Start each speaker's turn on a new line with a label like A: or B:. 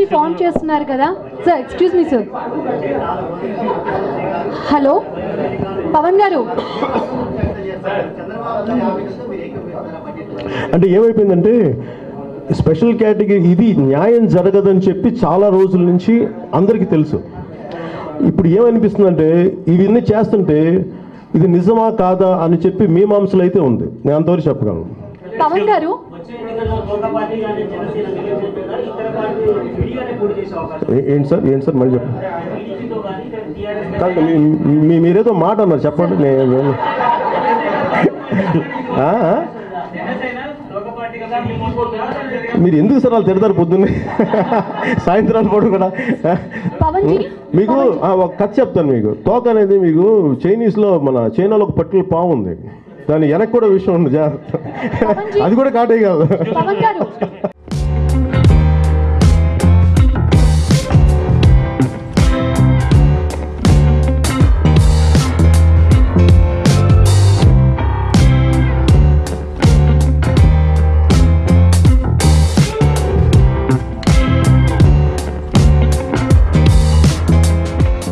A: BJP form చేస్తున్నారు కదా sir excuse me sir hello Pavan garu
B: అంటే ఏమైపోయిందంటే స్పెషల్ కేటగిరీ ఇది న్యాయం జరగదని చెప్పి చాలా రోజుల నుంచి అందరికీ తెలుసు ఇప్పుడు ఏమనిపిస్తుందంటే ఇవన్నీ చేస్తుంటే ఇది నిజమా కాదా అని చెప్పి మీమాంసలు అయితే ఉంది నేను అంతవరకు చెప్పగలను
A: పవన్ గారు
C: వచ్చే ఎన్నికల్లో ఒక పార్టీ కానీ జనసేన గెలిచేట్టుగా ఇతర పార్టీ విడిగానే పోటీ చేసే అవకాశం
B: ఏ- ఏంటి సార్ ఏంటి సార్ మళ్ళీ చెప్పండి
C: టీడీపీతో కానీ టీఆర్ఎస్
B: కాదు మీ- మీ మీరేదో మాట అన్నారు చెప్పండి నేను ఆ?
C: జనసేన ఒక పార్టీ కదా మీరు
B: మీరు ఎందుకు సార్ వాళ్ళు తిడతారు పొద్దున్నే సాయంత్రాలు పాటు కూడా
A: పవన్ జీ
B: మీకు ఆ, ఒక కథ చెప్తాను మీకు తోక అనేది మీకు చైనీస్లో మన చైనాలో ఒక పట్టుల పాము ఉంది దాని వెనక్కి కూడా విషయం ఉంది జాగ్రత్త అది కూడా కాటే కాదు
A: పవన్ గారు